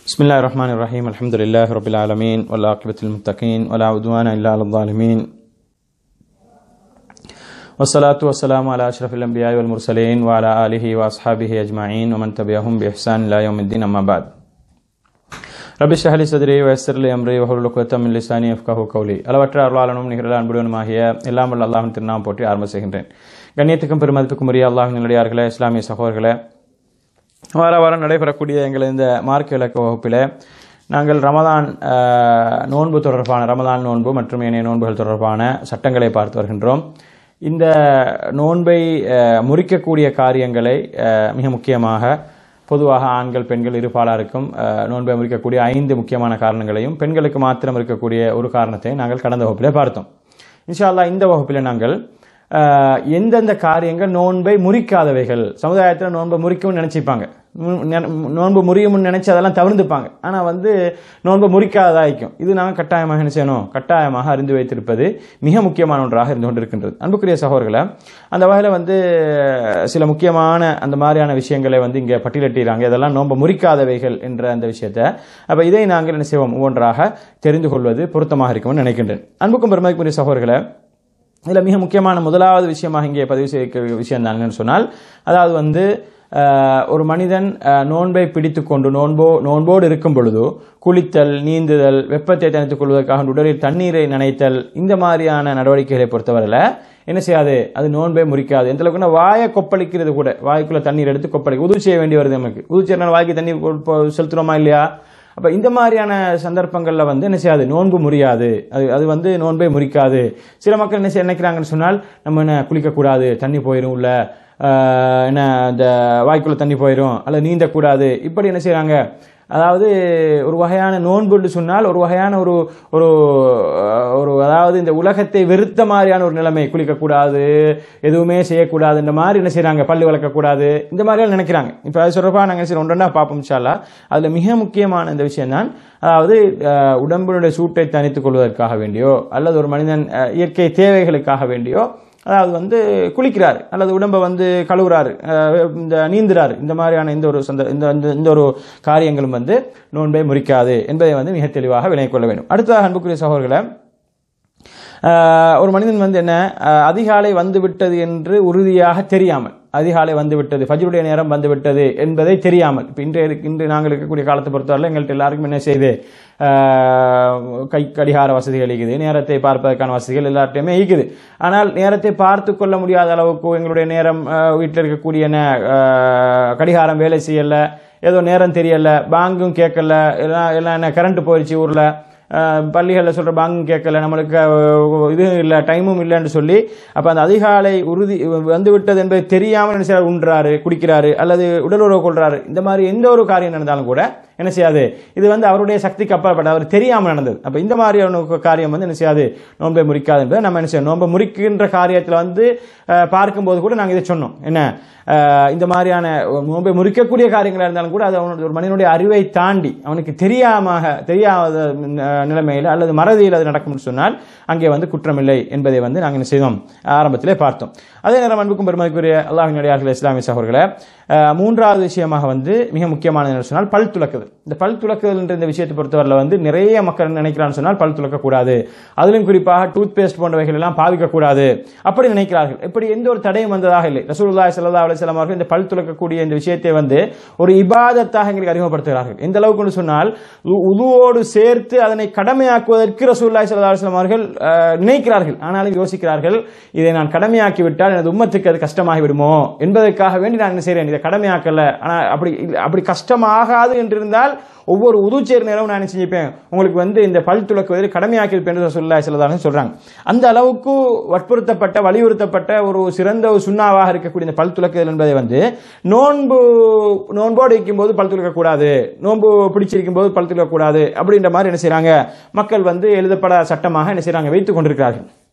بسم الله الرحمن الرحيم الحمد لله رب العالمين والعاقبة للمتقين ولا عدوان إلا على الظالمين والصلاة والسلام على أشرف الأنبياء والمرسلين وعلى آله وأصحابه أجمعين ومن تبعهم بإحسان إلى يوم الدين أما بعد ரபி ஷஹலி சதுரி வயசர்லி அம்ரி வஹுல் குத்தம் லிசானி அஃப்கஹு கௌலி அளவற்ற அருளாளனும் நிகழ அன்புடனுமாகிய எல்லாம் வல்ல அல்லாஹின் திருநாம் போற்றி ஆரம்ப செய்கின்றேன் கண்ணியத்துக்கும் பெருமதிப்புக்கும் உரிய அல்லாஹின் நிலையார்களே இஸ்லாமிய சகோதரர்களே வார வாரம் நடைபெறக்கூடிய எங்கள் இந்த மார்க்க இலக்க வகுப்பில் நாங்கள் ரமதான் அஹ், நோன்பு தொடர்பான ரமதான் நோன்பு மற்றும் ஏனைய நோன்புகள் தொடர்பான சட்டங்களை பார்த்து வருகின்றோம் இந்த நோன்பை அஹ், முறிக்கக்கூடிய காரியங்களை அஹ், மிக முக்கியமாக பொதுவாக ஆண்கள் பெண்கள் இருபாலாருக்கும் அஹ், நோன்பை முறிக்கக்கூடிய ஐந்து முக்கியமான காரணங்களையும் பெண்களுக்கு மாத்திரம் இருக்கக்கூடிய ஒரு காரணத்தை நாங்கள் கடந்த வகுப்பிலே பார்த்தோம் இன்ஷா அல்லாஹ் இந்த வகுப்பில் நாங்கள் அஹ், எந்தெந்த காரியங்கள் நோன்பை முறிக்காதவைகள் சமுதாயத்தில் நோன்பை முறிக்கும்னு நினைச்சிப்பாங்க நோ- நெ- நோன்பு முறியும்னு நினைச்சு அதெல்லாம் தவிர்த்துப்பாங்க ஆனால் வந்து நோன்பு முறிக்காததாய்க்கும் இது நாங்கள் கட்டாயமாக என்ன செய்யணும் கட்டாயமாக அறிந்து வைத்திருப்பது மிக முக்கியமான ஒன்றாக இருந்து கொண்டிருக்கின்றது அன்புக்குரிய சகோதரர்களை அந்த வகையில் வந்து சில முக்கியமான அந்த மாதிரியான விஷயங்களை வந்து இங்கே பட்டியலிட்டாங்க இதெல்லாம் நோன்பு முறிக்காதவைகள் என்ற அந்த விஷயத்தை அப்போ இதை நாங்கள் என்ன செய்வோம் ஒவ்வொன்றாக தெரிந்து கொள்வது பொருத்தமாக இருக்கும்னு நினைக்கின்றேன் அன்புக்கும் பெருமதிக்குரிய சகோதரர்களை இதில் மிக முக்கியமான முதலாவது விஷயமாக இங்கே பதிவு செய்ய விஷயம் தான் என்னன்னு சொன்னால் அதாவது வந்து அஹ், ஒரு மனிதன் அஹ், நோன்பை பிடித்து கொண்டு நோன்போ நோன்போடு இருக்கும் பொழுது குளித்தல் நீந்துதல் வெப்பத்தை தணித்துக் கொள்வதற்காக உடலில் தண்ணீரை நனைத்தல் இந்த மாதிரியான நடவடிக்கைகளை பொறுத்தவரையில் என்ன செய்யாது அது நோன்பை முறிக்காது எந்த அளவுக்குன்னா வாயை கொப்பளிக்கிறது கூட வாய்க்குள்ள தண்ணீர் எடுத்து கொப்பளிக்க உதவி செய்ய வேண்டி வருது நமக்கு உதவி செய்யறனால வாய்க்கு தண்ணீர் கொ- கொ- செலுத்துறோமா இல்லையா அப்ப இந்த மாதிரியான சந்தர்ப்பங்கள்ல வந்து என்ன செய்யாது நோன்பு முறியாது அது அது வந்து நோன்பை முறிக்காது சில மக்கள் என்ன செய்ய நினைக்கிறாங்கன்னு சொன்னால் நம்ம என்ன குளிக்கக்கூடாது தண்ணி போயிடும் உள்ள ஆஹ், என்ன இந்த வாய்க்குள்ள தண்ணி போயிடும் அல்லது நீந்தக்கூடாது இப்படி என்ன செய்றாங்க அதாவது ஒரு வகையான நோன்புன்னு சொன்னால் ஒரு வகையான ஒரு ஒரு அஹ், ஒரு அதாவது இந்த உலகத்தை வெறுத்த மாதிரியான ஒரு நிலைமை குளிக்கக்கூடாது எதுவுமே செய்யக்கூடாது இந்த மாதிரி என்ன செய்றாங்க பல்லு வளர்க்கக்கூடாது இந்த மாதிரிலாம் நினைக்கிறாங்க இப்போ அது சொல்றப்பா நாங்கள் சரி ஒன்றா பார்ப்போம் இன்ஷால்லா அதில் மிக முக்கியமான இந்த விஷயம் தான் அதாவது அஹ், உடம்பினுடைய சூட்டை தணித்துக் கொள்வதற்காக வேண்டியோ அல்லது ஒரு மனிதன் அஹ், இயற்கை தேவைகளுக்காக வேண்டியோ அதாவது வந்து குளிக்கிறார் அல்லது உடம்பை வந்து கழுவுறாரு அஹ் இந்த நீந்துறாரு இந்த மாதிரியான இந்த ஒரு சந்த இந்த இந்த- இந்த ஒரு காரியங்களும் வந்து நோன்பை முறிக்காது என்பதை வந்து மிக தெளிவாக விளங்கிக் கொள்ள வேண்டும் அடுத்ததாக அன்புக்குரிய சகோதரர்களை ஆஹ் ஒரு மனிதன் வந்து என்ன ஆஹ் அதிகாலை வந்து விட்டது என்று உறுதியாக தெரியாமல் அதிகாலை வந்து விட்டது ஃபஜ்ருடைய நேரம் வந்து விட்டது என்பதை தெரியாமல் இப்போ இன்றைய இன்று நாங்கள் இருக்கக்கூடிய காலத்தை பொறுத்தவரை எங்கள்கிட்ட எல்லாருக்கும் என்ன செய்யுது ஆஹ் கை கடிகார வசதிகள் இருக்குது நேரத்தை பார்ப்பதற்கான வசதிகள் எல்லார்ட்டையுமே இருக்குது ஆனால் நேரத்தை பார்த்து கொள்ள முடியாத அளவுக்கு எங்களுடைய நேரம் வீட்டில் இருக்கக்கூடிய நே- ஆஹ் கடிகாரம் வேலை செய்யல ஏதோ நேரம் தெரியல பேங்கும் கேட்கல எல்லாம் எல்லாம் என்ன கரண்ட் போயிடுச்சு ஊரில் பள்ளிகளில் சொல்கிற பாங்கும் கேட்கல நம்மளுக்கு அஹ், இது இல்லை டைமும் இல்லைன்னு சொல்லி அப்போ அந்த அதிகாலை உறுதி வந்து விட்டது என்பதை தெரியாமல் என்ன செய்யறாரு உண்றாரு குடிக்கிறாரு அல்லது உடல் உறவு கொள்றாரு இந்த மாதிரி எந்த ஒரு காரியம் நடந்தாலும் கூட என்ன செய்யாது இது வந்து அவருடைய சக்திக்கு அப்பாற்பட்ட அவர் தெரியாமல் நடந்தது அப்போ இந்த மாதிரியான ஒரு காரியம் வந்து என்ன செய்யாது நோன்பை முறிக்காது என்பதை நம்ம என்ன செய்யணும் நோன்பை முறிக்கின்ற காரியத்தில் வந்து அஹ், பார்க்கும்போது கூட நாங்கள் இதை சொன்னோம் என்ன அஹ், இந்த மாதிரியான நோன்பை முறிக்கக்கூடிய காரியங்களாக இருந்தாலும் கூட அது அவனுடைய ஒரு மனிதனுடைய அறிவை தாண்டி அவனுக்கு தெரியாம தெரியாத அஹ், நிலைமையில் அல்லது மறதியில் அது நடக்கும்னு சொன்னால் அங்கே வந்து குற்றமில்லை என்பதை வந்து நாங்கள் என்ன செய்தோம் ஆரம்பத்திலே பார்த்தோம் அதே நேரம் அன்புக்கும் பெருமதிக்குரிய அல்லாஹினுடைய இஸ்லாமிய சகோதரர்களை அஹ், மூன்றாவது விஷயமாக வந்து மிக முக்கியமானது என்ன சொன்னால் பல் துலக்குதல் இந்த பல் துலக்குதல் என்ற இந்த விஷயத்தை பொறுத்தவரையில் வந்து நிறைய மக்கள் என்ன நினைக்கிறான்னு சொன்னால் பல் துலக்கக்கூடாது அதிலும் குறிப்பாக டூத் பேஸ்ட் போன்றவைகள் எல்லாம் பாவிக்கக்கூடாது அப்படி நினைக்கிறார்கள் இப்படி எந்த ஒரு தடையும் வந்ததாக இல்லை ரசூலுல்லாஹி ஸல்லல்லாஹு அலைஹி வஸல்லம் அவர்கள் இந்த பல் துலக்கக்கூடிய இந்த விஷயத்தை வந்து ஒரு இபாதத்தாக எங்களுக்கு அறிமுகப்படுத்துகிறார்கள் எந்த அளவுக்கு சொன்னால் உ- உதுவோடு சேர்த்து அதனை கடமையாக்குவதற்கு ரசூலுல்லாஹி ஸல்லல்லாஹு அலைஹி வஸல்லம் அவர்கள் அஹ், நினைக்கிறார்கள் ஆனாலும் யோசிக்கிறார்கள் இதை நான் கடமையாக்கி விட்டால் எனது உம்மத்துக்கு அது கஷ்டமாகி விடுமோ என்பதற்காக வேண்டி நான் என்ன செய்கிறேன் இதை கடமையாக்கல ஆனால் அப்படி இல்ல- அப்படி கஷ்டமாகாது என்றிருந்தால் ஒவ்வொரு உதுச்சேர் நேரம் நான் என்ன செஞ்சுப்பேன் உங்களுக்கு வந்து இந்த பல் துலக்குவதில் கடமையாக்கி இருப்பேன் என்று ரசூலுல்லாஹி ஸல்லல்லாஹு அலைஹி வஸல்லம் சொல்றாங்க அந்த அளவுக்கு வற்புறுத்தப்பட்ட வலியுறுத்தப்பட்ட ஒரு சிறந்த ஒரு சுண்ணாவாக இருக்கக்கூடிய இந்த பல் துலக்குதல் என்பதை வந்து நோன்பு நோன்போடு இருக்கும்போது பல் துலக்கக்கூடாது நோன்பு பிடிச்சிருக்கும் போது பல் துலக்கக்கூடாது அப்படின்ற மாதிரி என்ன செய்றாங்க மக்கள் வந்து எழுதப்பட சட்டமாக என்ன செய்றாங்க வைத்துக் கொண்டிருக்கிறார்கள்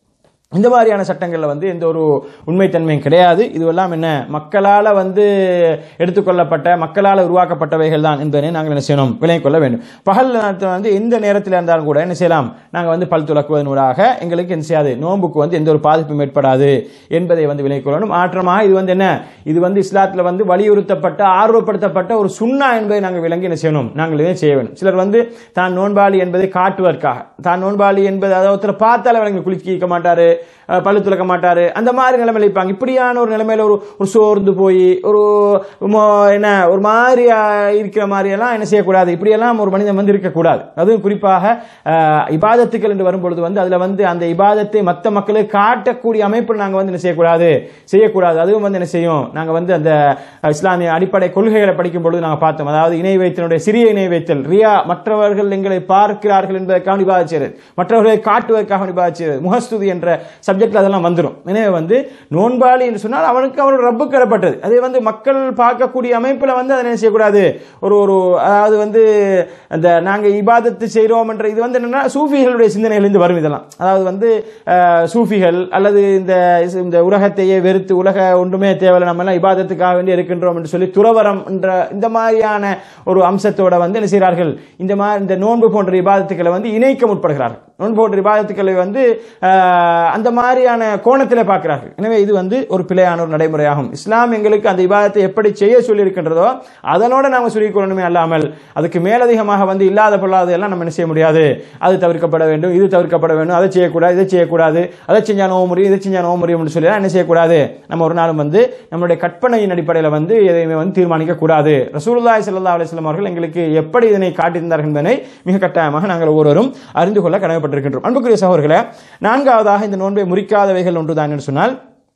இந்த மாதிரியான சட்டங்களில் வந்து எந்த ஒரு உண்மைத்தன்மையும் கிடையாது இதுவெல்லாம் என்ன மக்களால் வந்து எடுத்துக்கொள்ளப்பட்ட மக்களால் உருவாக்கப்பட்டவைகள் தான் என்பதனை நாங்கள் என்ன செய்யணும் விளங்கிக் கொள்ள வேண்டும் பகல் நேரத்தில் வந்து எந்த நேரத்தில் இருந்தாலும் கூட என்ன செய்யலாம் நாங்கள் வந்து பல் துலக்குவதனூடாக எங்களுக்கு என்ன செய்யாது நோன்புக்கு வந்து எந்த ஒரு பாதிப்பும் ஏற்படாது என்பதை வந்து விளங்கிக் கொள்ளணும் மாற்றமாக இது வந்து என்ன இது வந்து இஸ்லாத்தில் வந்து வலியுறுத்தப்பட்ட ஆர்வப்படுத்தப்பட்ட ஒரு சுண்ணா என்பதை நாங்கள் விளங்கி என்ன செய்யணும் நாங்கள் இதை செய்ய வேண்டும் சிலர் வந்து தான் நோன்பாளி என்பதை காட்டுவதற்காக தான் நோன்பாளி என்பது அதாவது ஒருத்தர் பார்த்தாலே விளங்கி குளிக்க மாட்டாரு அஹ், பல்லு துலக்க மாட்டாரு அந்த மாதிரி நிலைமையில இருப்பாங்க இப்படியான ஒரு நிலைமையில ஒரு ஒரு சோர்ந்து போய் ஒரு மோ- என்ன ஒரு மாதிரி அஹ், இருக்கிற மாதிரி எல்லாம் என்ன செய்யக்கூடாது இப்படியெல்லாம் ஒரு மனிதன் வந்து இருக்கக்கூடாது அதுவும் குறிப்பாக அஹ், இபாதத்துக்கள் என்று வரும்பொழுது வந்து அதுல வந்து அந்த இபாதத்தை மற்ற மக்களுக்கு காட்டக்கூடிய அமைப்பில் நாங்க வந்து என்ன செய்யக்கூடாது செய்யக்கூடாது அதுவும் வந்து என்ன செய்யும் நாங்க வந்து அந்த அஹ், இஸ்லாமிய அடிப்படை கொள்கைகளை படிக்கும் பொழுது நாங்க பார்த்தோம் அதாவது இணை வைத்தனுடைய சிறிய இணை வைத்தல் ரியா மற்றவர்கள் எங்களை பார்க்கிறார்கள் என்பதற்காக நிபாதிச்சது மற்றவர்களை காட்டுவதற்காக நிபாதிச்சது முகஸ்துதி என்ற சப்ஜெக்ட்ல அதெல்லாம் வந்துடும் எனவே வந்து நோன்பாளி என்று சொன்னால் அவனுக்கு அவனோட ரப்பு கடப்பட்டது அதை வந்து மக்கள் பார்க்கக்கூடிய அமைப்பில் வந்து அதை என்ன செய்யக்கூடாது ஒரு ஒரு அதாவது வந்து அந்த நாங்கள் இபாதத்து செய்கிறோம் என்ற இது வந்து என்னன்னா சூஃபிகளுடைய சிந்தனைகளிலிருந்து வரும் இதெல்லாம் அதாவது வந்து அஹ், சூஃபிகள் அல்லது இந்த இந்த உலகத்தையே வெறுத்து உலக ஒன்றுமே தேவையில்லை நம்ம எல்லாம் இபாதத்துக்காக வேண்டி இருக்கின்றோம் என்று சொல்லி துறவரம் என்ற இந்த மாதிரியான ஒரு அம்சத்தோட வந்து என்ன செய்கிறார்கள் இந்த மாதிரி இந்த நோன்பு போன்ற இபாதத்துக்களை வந்து இணைக்க முற்படுகிறார்கள் நோன்பு போன்ற இபாதத்துக்களை வந்து அஹ், அந்த மாதிரியான கோணத்தில் பார்க்கிறார்கள் எனவே இது வந்து ஒரு பிழையான ஒரு நடைமுறையாகும் இஸ்லாம் எங்களுக்கு அந்த இபாதத்தை எப்படி செய்ய சொல்லி இருக்கின்றதோ அதனோட நாம சொல்லிக் கொள்ளணுமே அல்லாமல் அதுக்கு மேலதிகமாக வந்து இல்லாத பொருளாத எல்லாம் நம்ம என்ன செய்ய முடியாது அது தவிர்க்கப்பட வேண்டும் இது தவிர்க்கப்பட வேண்டும் அதை செய்யக்கூடாது இதை செய்யக்கூடாது அதை செஞ்சா நோவு முடியும் இதை செஞ்சா நோவு முடியும்னு சொல்லி என்ன செய்யக்கூடாது நம்ம ஒரு நாளும் வந்து நம்மளுடைய கற்பனையின் அடிப்படையில் வந்து எதையுமே வந்து தீர்மானிக்க கூடாது ரசூலுல்லாஹி ஸல்லல்லாஹு அலைஹி வஸல்லம் அவர்கள் எங்களுக்கு எப்படி இதனை காட்டியிருந்தார்கள் என்பதை மிக கட்டாயமாக நாங்கள் ஒவ்வொருவரும் அறிந்து கொள்ள கடமைப்பட்டிருக்கின்றோம் அன்புக்குரிய சகோதரர்களே நான்காவதாக இந்த நோன்பை முறிக்காதவைகள் ஒன்றுதான் என்று சொன்னால்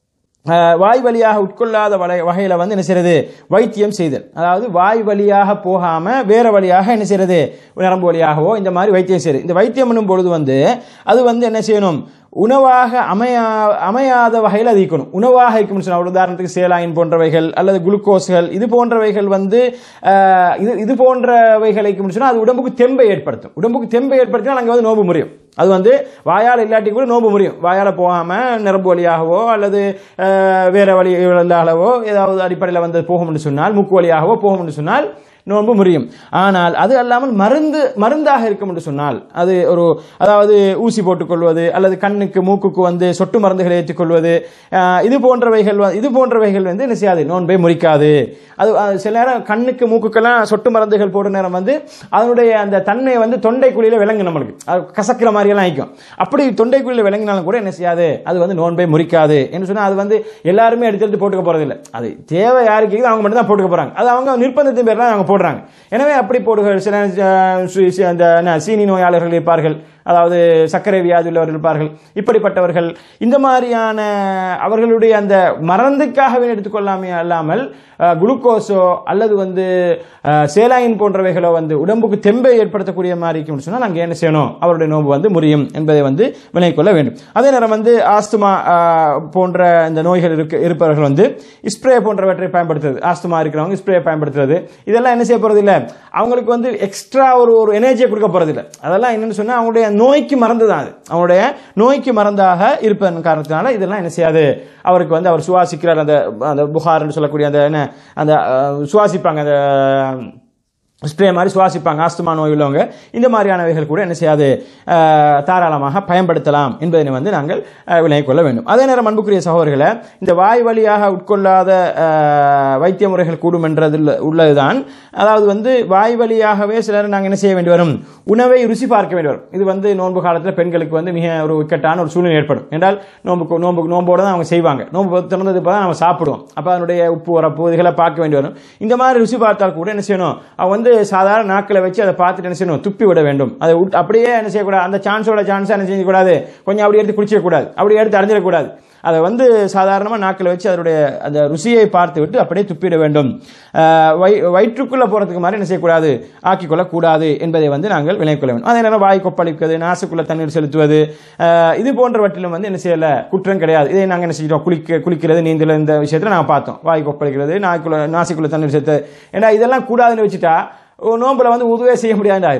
அஹ், வாய் வழியாக உட்கொள்ளாத வலை- வகையில வந்து என்ன செய்யறது வைத்தியம் செய்தல் அதாவது வாய் வழியாக போகாம வேற வழியாக என்ன செய்யறது நரம்பு வழியாகவோ இந்த மாதிரி வைத்தியம் செய்யுது இந்த வைத்தியம் பண்ணும் பொழுது வந்து அது வந்து என்ன செய்யணும் உணவாக அமையா அமையாத வகையில் அது இருக்கணும் உணவாக இருக்கும்னு சொன்னா ஒரு உதாரணத்துக்கு சேலாயின் போன்றவைகள் அல்லது குளுக்கோஸ்கள் இது போன்றவைகள் வந்து அஹ், இது இது போன்றவைகளை இருக்கும்னு சொன்னா அது உடம்புக்கு தெம்பை ஏற்படுத்தும் உடம்புக்கு தெம்பை ஏற்படுத்தினால் அங்கே வந்து நோம்பு முடியும் அது வந்து வாயால் இல்லாட்டி கூட நோம்பு முடியும் வாயால் போகாம நரம்பு வழியாகவோ அல்லது அஹ், வேற வழிகளாகவோ ஏதாவது அடிப்படையில் வந்து போகும்னு சொன்னால் மூக்கு வழியாகவோ போகும்னு சொன்னால் நோன்பு முறியும் ஆனால் அது அல்லாமல் மருந்து மருந்தாக இருக்கும் என்று சொன்னால் அது ஒரு அதாவது ஊசி போட்டுக்கொள்வது அல்லது கண்ணுக்கு மூக்குக்கு வந்து சொட்டு மருந்துகளை ஏற்றுக்கொள்வது அஹ், இது போன்றவைகள் வ- இது போன்றவைகள் வந்து என்ன செய்யாது நோன்பை முறிக்காது அது அது சில நேரம் கண்ணுக்கு மூக்குக்கெல்லாம் சொட்டு மருந்துகள் போடுற நேரம் வந்து அதனுடைய அந்த தன்மை வந்து தொண்டைக்குழியில விளங்கும் நம்மளுக்கு அது கசக்கிற மாதிரியெல்லாம் ஆயிக்கும் அப்படி தொண்டைக்குழியில விளங்கினாலும் கூட என்ன செய்யாது அது வந்து நோன்பை முறிக்காது என்று சொன்னா அது வந்து எல்லாருமே எடுத்து எடுத்து போட்டுக்க போறதில்லை அது தேவை யாருக்கு இருக்குதோ அவங்க மட்டும் தான் போட்டுக்க போறாங்க அது அவங்க நிர்பந்தத்தின் பேர்ல அவங்க போடுறாங்க எனவே அப்படி போடுகிற சில அஹ், சு- சி- அந்த என்ன, சீனி நோயாளர்கள் இருப்பார்கள் அதாவது சர்க்கரை வியாதி உள்ளவர்கள் இருப்பார்கள் இப்படிப்பட்டவர்கள் இந்த மாதிரியான அவர்களுடைய அந்த மருந்துக்காகவே எடுத்துக்கொள்ளாமே அல்லாமல் அஹ், குளுக்கோஸோ அல்லது வந்து அஹ், சேலாயின் போன்றவைகளோ வந்து உடம்புக்கு தெம்பை ஏற்படுத்தக்கூடிய மாதிரி இருக்கும்னு சொன்னால் அங்கே என்ன செய்யணும் அவருடைய நோன்பு வந்து முறியும் என்பதை வந்து விளங்கிக் கொள்ள வேண்டும் அதே நேரம் வந்து ஆஸ்துமா அஹ், போன்ற இந்த நோய்கள் இருக்க இருப்பவர்கள் வந்து ஸ்ப்ரே போன்றவற்றை பயன்படுத்துறது ஆஸ்துமா இருக்கிறவங்க ஸ்ப்ரே பயன்படுத்துறது இதெல்லாம் என்ன செய்ய போறது இல்ல அவங்களுக்கு வந்து எக்ஸ்ட்ரா ஒரு ஒரு எனர்ஜியை கொடுக்க போறது இல்ல அதெல்லாம் என்னன்னு சொன்னா அவங்களுடைய நோய்க்கு மறந்து தான் அது அவங்களுடைய நோய்க்கு மறந்தாக இருப்பதன் காரணத்தினால இதெல்லாம் என்ன செய்யாது அவருக்கு வந்து அவர் சுவாசிக்கிறார் அந்த அந்த புகார்னு சொல்லக்கூடிய அந்த என்ன அந்த அஹ், சுவாசிப்பாங்க அந்த ஸ்ப்ரே மாதிரி சுவாசிப்பாங்க ஆஸ்துமா நோய் உள்ளவங்க இந்த மாதிரியானவைகள் கூட என்ன செய்யாது அஹ், தாராளமாக பயன்படுத்தலாம் என்பதனை வந்து நாங்கள் அஹ், விளங்கிக் கொள்ள வேண்டும் அதே நேரம் அன்புக்குரிய சகோதரர்களை இந்த வாய் வழியாக உட்கொள்ளாத அஹ், வைத்திய முறைகள் கூடும் என்றதில் உள்ளதுதான் அதாவது வந்து வாய் வழியாகவே சிலர் நாங்கள் என்ன செய்ய வேண்டி வரும் உணவை ருசி பார்க்க வேண்டி வரும் இது வந்து நோன்பு காலத்தில் பெண்களுக்கு வந்து மிக ஒரு இக்கட்டான ஒரு சூழ்நிலை ஏற்படும் என்றால் நோம்புக்கு நோம்பு நோம்போட தான் அவங்க செய்வாங்க நோம்பு திறந்தது தான் நம்ம சாப்பிடுவோம் அப்போ அதனுடைய உப்பு உரப்பு இதுகளை பார்க்க வேண்டி வரும் இந்த மாதிரி ருசி பார்த்தால் கூட என்ன செய்யணும் அவன் வந்து சாதாரண நாட்களை வச்சு அதை பார்த்துட்டு என்ன செய்யணும் துப்பி விட வேண்டும் அதை உட்- அப்படியே என்ன செய்யக்கூடாது அந்த சான்ஸோட சான்ஸாக என்ன செய்யக்கூடாது கொஞ்சம் அப்படி எடுத்து குடிச்சிடக்கூடாது அப்படி எடுத்து அறிஞ்சிடக்கூடாது அதை வந்து சாதாரணமாக நாக்கில் வச்சு அதனுடைய அந்த ருசியை பார்த்து விட்டு அப்படியே துப்பிட வேண்டும் ஆஹ் வயி வயிற்றுக்குள்ளே போகிறதுக்கு மாதிரி என்ன செய்யக்கூடாது ஆக்கிக்கொள்ளக்கூடாது என்பதை வந்து நாங்கள் விளங்கிக் கொள்ள வேண்டும் அதே நேரம் வாய் கொப்பளிப்பது நாசுக்குள்ள தண்ணீர் செலுத்துவது ஆஹ் இது போன்றவற்றிலும் வந்து என்ன செய்யல குற்றம் கிடையாது இதை நாங்கள் என்ன செஞ்சோம் குளிக்க குளிக்கிறது நீந்தல் இந்த விஷயத்தில் நாங்கள் பார்த்தோம் வாய் கொப்பளிக்கிறது நாய்க்குள்ள நாசிக்குள்ள தண்ணீர் செலுத்து ஏன்னா இதெல்லாம் கூடாதுன்னு வச்சுட்டா ஒரு நோம்புல வந்து உதவே செய்ய முடியாது ஆயிரும்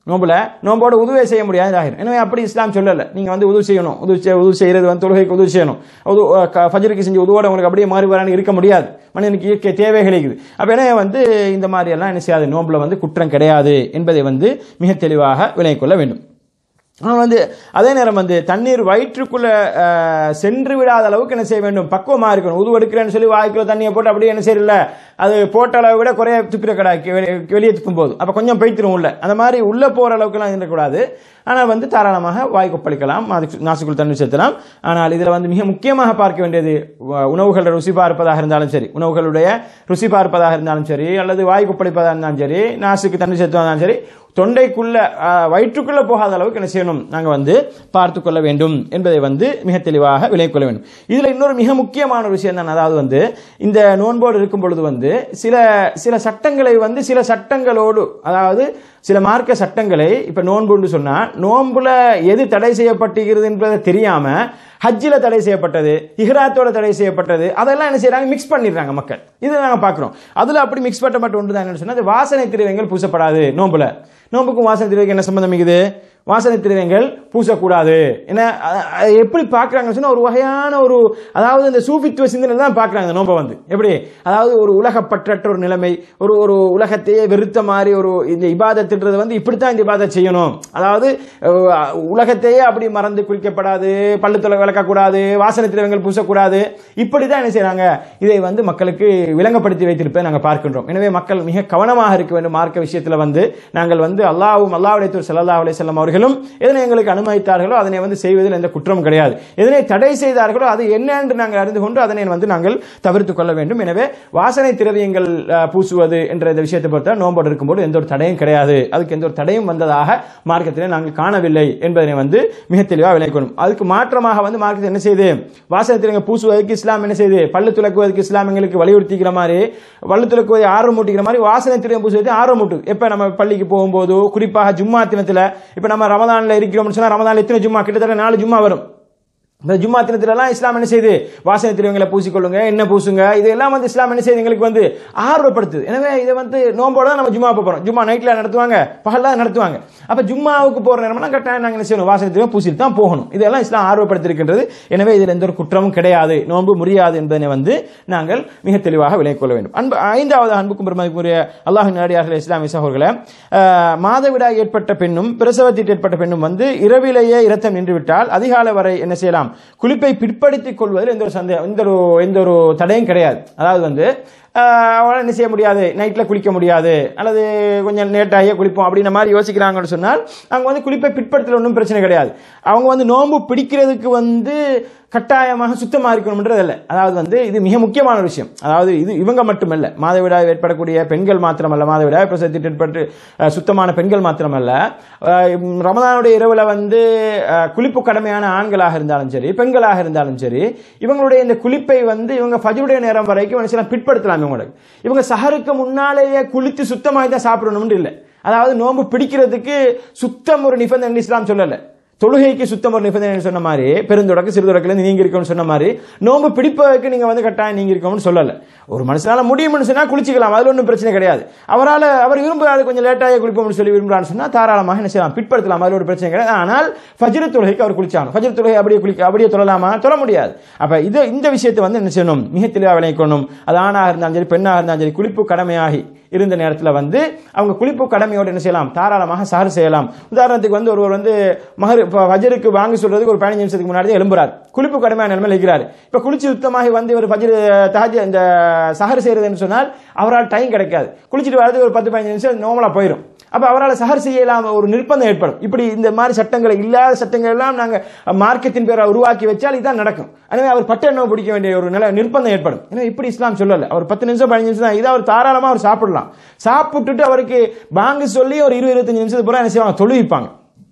நோம்புல நோம்போட உதவி செய்ய முடியாது ஆகிரும் எனவே அப்படி இஸ்லாம் சொல்லல நீங்க வந்து உதவி செய்யணும் உதவி செய்ய உதவி செய்யறது வந்து தொழுகைக்கு உதவி செய்யணும் உது க- ஃபஜ்ருக்கு செஞ்சு உதவோட உங்களுக்கு அப்படியே மாறி வரான்னு இருக்க முடியாது மனிதனுக்கு இயற்கை தேவைகள் இருக்குது அப்ப எனவே வந்து இந்த மாதிரி எல்லாம் என்ன செய்யாது நோம்புல வந்து குற்றம் கிடையாது என்பதை வந்து மிக தெளிவாக விளங்கிக் கொள்ள வேண்டும் ஆனால் வந்து அதே நேரம் வந்து தண்ணீர் வயிற்றுக்குள்ள அஹ், சென்று விடாத அளவுக்கு என்ன செய்ய வேண்டும் பக்குவமா இருக்கணும் உது எடுக்கிறேன்னு சொல்லி வாய்க்குள்ள தண்ணியை போட்டு அப்படியே என்ன செய்யல அது போட்ட அளவை விட குறைய துப்பிட கடாக்கி வெளியே துப்பும் போது அப்ப கொஞ்சம் பைத்திரும் உள்ள அந்த மாதிரி உள்ள போற அளவுக்குலாம் இருக்கக்கூடாது ஆனால் வந்து தாராளமாக வாய் கொப்பளிக்கலாம் அதுக்கு நாசுக்குள் தண்ணி செலுத்தலாம் ஆனால் இதில் வந்து மிக முக்கியமாக பார்க்க வேண்டியது வ- உணவுகள் ருசி பார்ப்பதாக இருந்தாலும் சரி உணவுகளுடைய ருசி பார்ப்பதாக இருந்தாலும் சரி அல்லது வாய் கொப்பளிப்பதாக இருந்தாலும் சரி நாசுக்கு தண்ணி செலுத்துவதாக இருந்தாலும் சரி தொண்டைக்குள்ள ஆஹ், வயிற்றுக்குள்ள போகாத அளவுக்கு என்ன செய்யணும் நாங்க வந்து பார்த்து கொள்ள வேண்டும் என்பதை வந்து மிக தெளிவாக விளங்கிக் கொள்ள வேண்டும் இதுல இன்னொரு மிக முக்கியமான ஒரு விஷயம் தான் அதாவது வந்து இந்த நோன்போடு இருக்கும் பொழுது வந்து சில சில சட்டங்களை வந்து சில சட்டங்களோடு அதாவது சில மார்க்க சட்டங்களை இப்ப நோன்புன்னு சொன்னா நோன்புல எது தடை செய்யப்பட்டிருக்கிறது என்பதை தெரியாம ஹஜ்ஜில தடை செய்யப்பட்டது இஹ்ராத்தோட தடை செய்யப்பட்டது அதெல்லாம் என்ன செய்யறாங்க மிக்ஸ் பண்ணிடுறாங்க மக்கள் இது நாங்க பாக்குறோம் அதுல அப்படி மிக்ஸ் பண்ணப்பட்ட ஒன்று தான் என்ன சொன்னா அது வாசனை திரவியங்கள் பூசப்படாது நோன்புல நோன்புக்கும் வாசனை திரவியங்கள் என்ன சம்பந்தம் இருக்குது வாசனை திரவியங்கள் பூசக்கூடாது ஏன்னா அ- அ- எப்படி பார்க்கறாங்கன்னு சொன்னா ஒரு வகையான ஒரு அதாவது இந்த சூஃபித்துவ சிந்தனை தான் பார்க்கறாங்க இந்த நோன்பை வந்து எப்படி அதாவது ஒரு உலகப்பற்றற்ற ஒரு நிலைமை ஒரு ஒரு உலகத்தையே வெறுத்த மாதிரி ஒரு இந்த இபாதத்துன்றது வந்து இப்படித்தான் இந்த இபாதத் செய்யணும் அதாவது அஹ், உலகத்தையே அப்படி மறந்து குளிக்கப்படாது பள்ளுத்தொலை விளக்கக்கூடாது வாசனை திரவியங்கள் பூசக்கூடாது இப்படி தான் என்ன செய்றாங்க இதை வந்து மக்களுக்கு விளங்கப்படுத்தி வைத்திருப்பதை நாங்கள் பார்க்கின்றோம் எனவே மக்கள் மிக கவனமாக இருக்க வேண்டும் மார்க்க விஷயத்தில் வந்து நாங்கள் வந்து அல்லாஹ்வும் அல்லாஹ்வுடைய தூர் ஸல்லல்லாஹு அலைஹி வஸல்லம் அவர்களும் எதனை எங்களுக்கு அனுமதித்தார்களோ அதனை வந்து செய்வதில் எந்த குற்றமும் கிடையாது எதனை தடை செய்தார்களோ அது என்ன என்று நாங்கள் அறிந்து கொண்டு அதனை வந்து நாங்கள் தவிர்த்து கொள்ள வேண்டும் எனவே வாசனை திரவியங்கள் அஹ், பூசுவது என்ற இந்த விஷயத்தை பொறுத்த நோம்போடு இருக்கும்போது எந்த ஒரு தடையும் கிடையாது அதுக்கு எந்த ஒரு தடையும் வந்ததாக மார்க்கத்திலே நாங்கள் காணவில்லை என்பதனை வந்து மிக தெளிவாக விளக்கணும் அதுக்கு மாற்றமாக வந்து மார்க்கத்தில் என்ன செய்யுது வாசனை திரவியங்கள் பூசுவதற்கு இஸ்லாம் என்ன செய்யுது பல்லு துலக்குவதற்கு இஸ்லாம் எங்களுக்கு வலியுறுத்திக்கிற மாதிரி பல்லு துலக்குவதை ஆர்வம் மூட்டிக்கிற மாதிரி வாசனை திரவியம் பூசுவதை ஆர்வம் மூட்டு எப்ப நம்ம பள்ளிக்கு போகும்போது குறிப்பாக ஜும்மா தினத்துல இப்ப நம்ம ரமதான்ல இருக்கிறோம்னு சொன்னா ரமதான்ல எத்தனை ஜும்மா கிட்டத்தட்ட நாலு ஜும்மா வரும் இந்த ஜும்மா தினத்திலலாம் இஸ்லாம் என்ன செய்யுது வாசனை திரவியங்களை பூசிக்கொள்ளுங்க என்ன பூசுங்க இதெல்லாம் வந்து இஸ்லாம் என்ன செய்யுது எங்களுக்கு வந்து ஆர்வப்படுத்துது எனவே இதை வந்து நோம்போட தான் நம்ம ஜும்மா போறோம் ஜும்மா நைட்ல நடத்துவாங்க பகல்ல நடத்துவாங்க அப்ப ஜும்மாவுக்கு போற நேரம்லாம் கட்டாயம் நாங்க என்ன செய்யணும் வாசனை திரவியம் பூசிட்டு தான் போகணும் இதெல்லாம் இஸ்லாம் ஆர்வப்படுத்திருக்கின்றது எனவே இதில் எந்த ஒரு குற்றமும் கிடையாது நோன்பு முடியாது என்பதனை வந்து நாங்கள் மிக தெளிவாக விளங்கிக் கொள்ள வேண்டும் அன்பு ஐந்தாவது அன்புக்கும் பெருமதிக்குரிய அல்லாஹின் நாடியார்கள் இஸ்லாமிய சகோதரர்களே அஹ், மாதவிடாய் ஏற்பட்ட பெண்ணும் பிரசவத்தில் ஏற்பட்ட பெண்ணும் வந்து இரவிலேயே இரத்தம் நின்றுவிட்டால் அதிகாலை வரை என்ன செய்யலாம் குளிப்பை பிற்படுத்திக் கொள்வதில் எந்த ஒரு சந்தேகம் எந்த ஒரு எந்த ஒரு தடையும் கிடையாது அதாவது வந்து ஆஹ், அவங்களால என்ன செய்ய முடியாது நைட்டில் குளிக்க முடியாது அல்லது கொஞ்சம் லேட்டாகியே குளிப்போம் அப்படின்ற மாதிரி யோசிக்கிறாங்கன்னு சொன்னால் அவங்க வந்து குளிப்பை பிற்படுத்தல ஒன்றும் பிரச்சனை கிடையாது அவங்க வந்து நோன்பு பிடிக்கிறதுக்கு வந்து கட்டாயமாக சுத்தமா இருக்கணும்ன்றது அல்ல அதாவது வந்து இது மிக முக்கியமான ஒரு விஷயம் அதாவது இது இவங்க மட்டுமல்ல மாதவிடாய் ஏற்படக்கூடிய பெண்கள் மாத்திரமல்ல மாதவிடாய் பிரசவத்தில் ஏற்பட்டு அஹ், சுத்தமான பெண்கள் மாத்திரமல்ல அஹ், ரமதானுடைய இரவுல வந்து அஹ், குளிப்பு கடமையான ஆண்களாக இருந்தாலும் சரி பெண்களாக இருந்தாலும் சரி இவங்களுடைய இந்த குளிப்பை வந்து இவங்க ஃபஜ்ருடைய நேரம் வரைக்கும் என்ன செய்யலாம் பிற்படுத்தலாம் இவங்களுக்கு இவங்க சஹருக்கு முன்னாலேயே குளித்து சுத்தமாகி தான் சாப்பிடணும்னு இல்லை அதாவது நோன்பு பிடிக்கிறதுக்கு சுத்தம் ஒரு நிபந்தனை இஸ்லாம் சொல்லலை தொழுகைக்கு சுத்தம் ஒரு நிபந்தனை சொன்ன மாதிரி பெருந்தொடக்க சிறுதொடக்கிலிருந்து நீங்க இருக்கணும்னு சொன்ன மாதிரி நோன்பு பிடிப்பதற்கு நீங்க வந்து கட்டாயம் நீங்க இருக்கணும்னு சொல்லல ஒரு மனுஷனால முடியும்னு சொன்னா குளிச்சுக்கலாம் அதுல ஒன்றும் பிரச்சனை கிடையாது அவரால் அவர் விரும்புறாரு கொஞ்சம் லேட்டாக குளிப்போம்னு சொல்லி விரும்புறான்னு சொன்னா தாராளமாக என்ன செய்யலாம் பிற்படுத்தலாம் அதுல ஒரு பிரச்சனை கிடையாது ஆனால் ஃபஜ்ரு தொழுகைக்கு அவர் குளிச்சாகணும் ஃபஜ்ரு தொழுகை அப்படியே குளிக்க அப்படியே தொழலாமா தொழ முடியாது அப்ப இது இந்த விஷயத்தை வந்து என்ன செய்யணும் மிக தெளிவாக விளங்கிக்கணும் அது ஆணாக இருந்தாலும் சரி பெண்ணாக இருந்தாலும் சரி குளிப்பு கடமையாகி இருந்த நேரத்தில் வந்து அவங்க குளிப்பு கடமையோடு என்ன செய்யலாம் தாராளமாக சஹர் செய்யலாம் உதாரணத்துக்கு வந்து ஒருவர் வந்து மகர் இப்போ வஜருக்கு வாங்கி சொல்றதுக்கு ஒரு பதினஞ்சு நிமிஷத்துக்கு முன்னாடி எழும்புறார் குளிப்பு கடமையான நிலைமையில் இருக்கிறார் இப்போ குளிச்சு சுத்தமாகி வந்து இவர் வஜ்ரு தஹஜ் இந்த சஹர் செய்யறதுன்னு சொன்னால் அவரால் டைம் கிடைக்காது குளிச்சுட்டு வரது ஒரு பத்து பதினஞ்சு நிமிஷம் நோமலா போயிடும் அப்ப அவரால் சஹர் செய்யலாம் ஒரு நிர்பந்தம் ஏற்படும் இப்படி இந்த மாதிரி சட்டங்களை இல்லாத சட்டங்கள் எல்லாம் நாங்க மார்க்கத்தின் பேரை உருவாக்கி வச்சால் இதுதான் நடக்கும் எனவே அவர் பட்ட எண்ணம் பிடிக்க வேண்டிய ஒரு நிலை நிர்பந்தம் ஏற்படும் எனவே இப்படி இஸ்லாம் சொல்லல அவர் பத்து நிமிஷம் பதினஞ்சு நிமிஷம் தான் இதை அவர் தாராளமா அவர் சாப்பிடலாம் சாப்பிட்டுட்டு அவருக்கு பாங்கு சொல்லி ஒரு இருபது இருபத்தஞ்சு நிமிஷத்துக்கு பிறகு என்ன செய்வாங்க தொழுவிப்பாங்க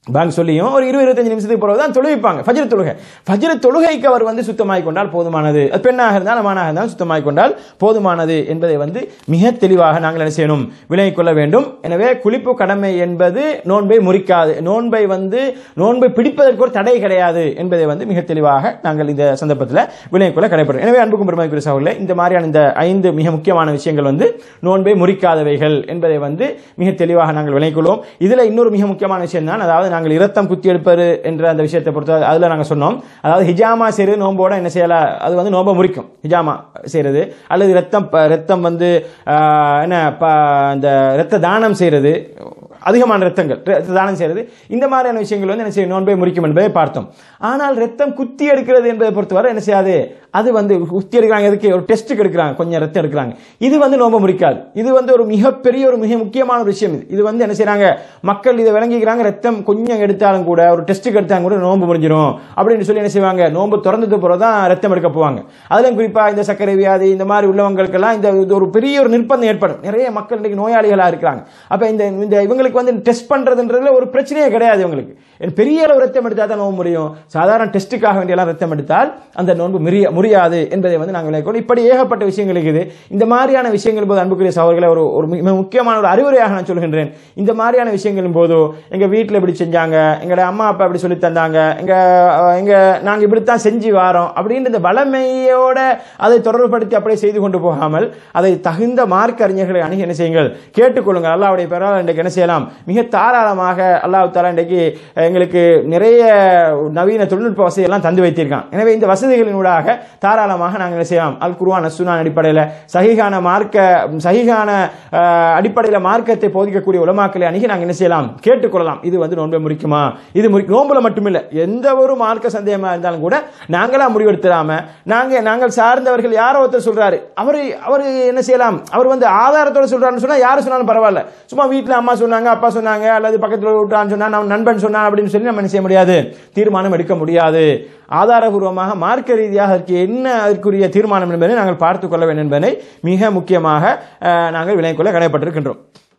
பேங்க் சொல்லியும் ஒரு இருபது இருபத்தஞ்சு நிமிஷத்துக்கு பிறகு தான் தொழுவிப்பாங்க ஃபஜ்ர் தொழுகை ஃபஜ்ர் தொழுகைக்கு அவர் வந்து சுத்தமாகிக் கொண்டால் போதுமானது அது பெண்ணாக இருந்தால் ஆணாக இருந்தால் சுத்தமாகிக் கொண்டால் போதுமானது என்பதை வந்து மிக தெளிவாக நாங்கள் என்ன செய்யணும் விலகிக் கொள்ள வேண்டும் எனவே குளிப்பு கடமை என்பது நோன்பை முறிக்காது நோன்பை வந்து நோன்பை பிடிப்பதற்கு ஒரு தடை கிடையாது என்பதை வந்து மிக தெளிவாக நாங்கள் இந்த சந்தர்ப்பத்தில் விலகிக் கொள்ள கடைபெறும் எனவே அன்புக்கும் பெருமதிக்குரிய சகோதரர்களே இந்த மாதிரியான இந்த ஐந்து மிக முக்கியமான விஷயங்கள் வந்து நோன்பை முறிக்காதவைகள் என்பதை வந்து மிக தெளிவாக நாங்கள் விலகிக் கொள்வோம் இதுல இன்னொரு மிக முக்கியமான விஷயம் தான் அதாவது நாங்கள் இரத்தம் குத்தி எடுப்பது என்ற அந்த விஷயத்தை பொறுத்த அதுல நாங்கள் சொன்னோம் அதாவது ஹிஜாமா செய்யறது நோம்போட என்ன செய்யலாம் அது வந்து நோம்ப முறிக்கும் ஹிஜாமா செய்யறது அல்லது ரத்தம் ப- ரத்தம் வந்து ஆஹ், என்ன ப- இந்த ரத்த தானம் செய்யறது அதிகமான ரத்தங்கள் ரத்த தானம் செய்யறது இந்த மாதிரியான விஷயங்கள் வந்து என்ன செய்யும் நோன்பை முறிக்கும் என்பதை பார்த்தோம் ஆனால் ரத்தம் குத்தி எடுக்கிறது என்பதை பொறுத்தவரை என்ன செய்யாது அது வந்து குத்தி எடுக்கிறாங்க எதுக்கு ஒரு டெஸ்ட்டுக்கு எடுக்கிறாங்க கொஞ்சம் ரத்தம் எடுக்கிறாங்க இது வந்து நோம்ப முறிக்காது இது வந்து ஒரு மிகப்பெரிய ஒரு மிக முக்கியமான ஒரு விஷயம் இது இது வந்து என்ன செய்றாங்க மக்கள் இதை விளங்கிக்கிறாங்க ரத்தம் கொஞ்சம் எடுத்தாலும் கூட ஒரு டெஸ்ட்டுக்கு எடுத்தாலும் கூட நோன்பு முடிஞ்சிடும் அப்படின்னு சொல்லி என்ன செய்வாங்க நோன்பு திறந்தது பிறகு தான் ரத்தம் எடுக்க போவாங்க அதுலயும் குறிப்பா இந்த சர்க்கரை வியாதி இந்த மாதிரி உள்ளவங்களுக்கெல்லாம் இந்த இது ஒரு பெரிய ஒரு நிர்பந்தம் ஏற்படும் நிறைய மக்கள் இன்னைக்கு நோயாளிகளா இருக்கிறாங்க அப்ப இந்த இந்த இவங்களுக்கு வந்து டெஸ்ட் பண்றதுன்றதுல ஒரு பிரச்சனையே கிடையாது இவங்களுக்கு ஏன்னா பெரிய அளவு ரத்தம் எடுத்தால் தான் நோன்பு முடியும் சாதாரண டெஸ்ட்டுக்காக வேண்டியெல்லாம் ரத்தம் எடுத்தால் அந்த நோன்பு முறிய முடியாது என்பதை வந்து நாங்கள் விளக்கணும் இப்படி ஏகப்பட்ட விஷயங்கள் இருக்குது இந்த மாதிரியான விஷயங்கள் போது அன்புக்குரிய சகோதரர்களை ஒரு ஒரு மிக முக்கியமான ஒரு அறிவுரையாக நான் சொல்கின்றேன் இந்த மாதிரியான விஷயங்களின் போது எங்க வீட்டில் இப்படி செஞ்சாங்க எங்களோட அம்மா அப்பா இப்படி சொல்லி தந்தாங்க எங்க அஹ், எங்க நாங்க இப்படித்தான் செஞ்சு வாரோம் அப்படின்ற இந்த வளமையோட அதை தொடர்புபடுத்தி அப்படியே செய்து கொண்டு போகாமல் அதை தகுந்த மார்க் அறிஞர்களை அணுகி என்ன செய்யுங்கள் கேட்டுக்கொள்ளுங்கள் அல்லாவுடைய பெறால் இன்றைக்கு என்ன செய்யலாம் மிக தாராளமாக அல்லாஹ் தாலா இன்றைக்கு எங்களுக்கு நிறைய நவீன தொழில்நுட்ப வசதி எல்லாம் தந்து வைத்திருக்கான் எனவே இந்த வசதிகளினூடாக தாராளமாக நாங்கள் என்ன செய்யலாம் அல் குர்ஆன் அசுனான் அடிப்படையில் சகிகான மார்க்க சகிகான அஹ், அடிப்படையில் மார்க்கத்தை போதிக்கக்கூடிய உலமாக்களை அணுகி நாங்கள் என்ன செய்யலாம் கேட்டுக்கொள்ளலாம் இது வந்து நோன்பை முடிக்குமா இது முறி நோன்புல மட்டுமில்லை எந்த ஒரு மார்க்க சந்தேகமா இருந்தாலும் கூட நாங்களா முடிவெடுத்துடாம நாங்க நாங்கள் சார்ந்தவர்கள் யாரோ ஒருத்தர் சொல்றாரு அவர் அவர் என்ன செய்யலாம் அவர் வந்து ஆதாரத்தோட சொல்றாருன்னு சொன்னா யாரு சொன்னாலும் பரவாயில்ல சும்மா வீட்டுல அம்மா சொன்னாங்க அப்பா சொன்னாங்க அல்லது பக்கத்துல விட்டான்னு சொன்னா நம்ம நண்பன் சொன்னா அப்படின்னு சொல்லி நம்ம என்ன செய்ய முடியாது தீர்மானம் எடுக்க முடியாது ஆதாரபூர்வமாக மார்க்க ரீதியாக அதற்கு என்ன அதற்குரிய தீர்மானம் என்பதை நாங்கள் பார்த்துக் கொள்ள வேண்டும் என்பதை மிக முக்கியமாக அஹ், நாங்கள் விளங்கிக் கொள்ள கடமைப்பட்டிருக்கின்றோம்